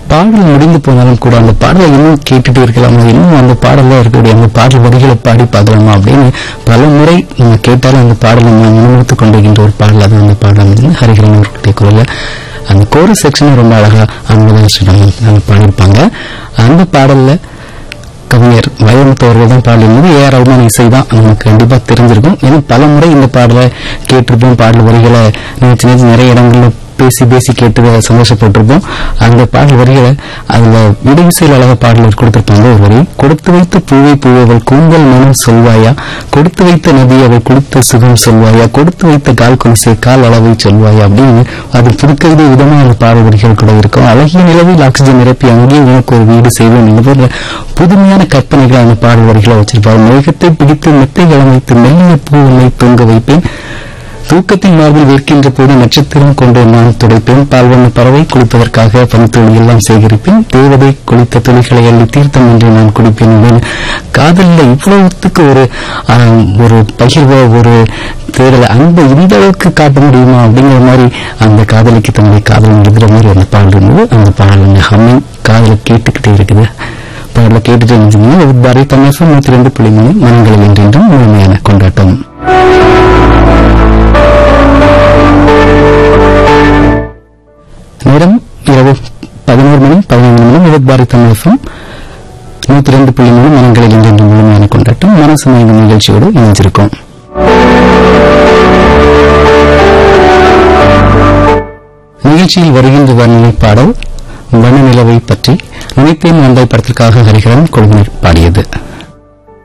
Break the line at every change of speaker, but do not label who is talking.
பாடல் முடிந்து போனாலும் கூட அந்த பாடலை இன்னும் கேட்டுட்டு இருக்கலாமா இன்னும் அந்த பாடல்ல இருக்கக்கூடிய அந்த பாடல் வரிகளை பாடி பார்க்கலாமா அப்படின்னு பல முறை நம்ம கேட்டாலும் அந்த பாடலை நம்ம முன்னிறுத்து கொண்டிருக்கின்ற ஒரு பாடல் அது அந்த பாடல் வந்து ஹரிஹரன் அவர்களுடைய குரல்ல அந்த கோரஸ் செக்ஷன் ரொம்ப அழகா அவங்க பாடியிருப்பாங்க அந்த பாடல்ல கவிஞர் வைரமுத்து அவர்கள் தான் பாடியிருந்தது ஏஆர் ரஹ்மான் இசை தான் நமக்கு கண்டிப்பா தெரிஞ்சிருக்கும் ஏன்னா பல முறை இந்த பாடலை கேட்டிருப்போம் பாடல் வரிகளை நினைச்சு நினைச்சு நிறைய இடங்கள்ல பேசி பேசி கேட்டு சந்தோஷப்பட்டிருப்போம் அந்த பாடல் வரிகளை அதுல விடுவிசையில் அழக பாடலர் கொடுத்திருப்பாங்க ஒரு வரி கொடுத்து வைத்த பூவை பூவவள் கூந்தல் மனம் சொல்வாயா கொடுத்து வைத்த நதி அவள் கொடுத்த சுகம் சொல்வாயா கொடுத்து வைத்த கால் கொலுசை கால் அளவை சொல்வாயா அப்படின்னு அது புதுக்கவிதை விதமான பாடல் வரிகள் கூட இருக்கும் அழகிய நிலவில் ஆக்சிஜன் நிரப்பி அங்கேயே உனக்கு ஒரு வீடு செய்வேன் இது போன்ற புதுமையான கற்பனைகளை அந்த பாடல் வரிகளை வச்சிருப்பார் மேகத்தை பிடித்து மெத்தைகளை வைத்து மெல்லிய பூவை தொங்க வைப்பேன் தூக்கத்தின் மார்பில் விற்கின்ற போது நட்சத்திரம் கொண்டு நான் துடைப்பேன் பால்வண்ண பறவை குளிப்பதற்காக பனித்துளி எல்லாம் சேகரிப்பேன் தேவதை குளித்த துளிகளை அள்ளி தீர்த்தம் என்று நான் குடிப்பேன் அப்படின்னு காதலில் இவ்வளவுத்துக்கு ஒரு ஆஹ், ஒரு பகிர்வோ ஒரு தேடல அன்பை இந்த அளவுக்கு காட்ட முடியுமா அப்படிங்கிற மாதிரி அந்த காதலிக்கு தன்னுடைய காதல் எழுதுற மாதிரி அந்த பாடல் இருந்தது அந்த பாடல் ஹம்மிங் காதலை கேட்டுக்கிட்டே இருக்குது பாடலை கேட்டுட்டு இருந்தீங்கன்னா பாரதி தமிழ் நூத்தி ரெண்டு புள்ளி மூணு மனங்களில் என்றென்றும் முழுமையான கொண்டாட்டம் நேரம் இரவு பதினோரு மணி பதினைந்து மணி விபத் பாரதி தமிழகம் நூத்தி ரெண்டு புள்ளி மூணு மனங்களில் இன்று முழுமையான கொண்டாட்டம் மனசு மயங்கும் நிகழ்ச்சியோடு இணைஞ்சிருக்கோம் நிகழ்ச்சியில் வருகின்ற வர்ணனை பாடல் வண்ண நிலவை பற்றி நினைத்தேன் வந்தாய் படத்திற்காக ஹரிஹரன் குழுவினர் பாடியது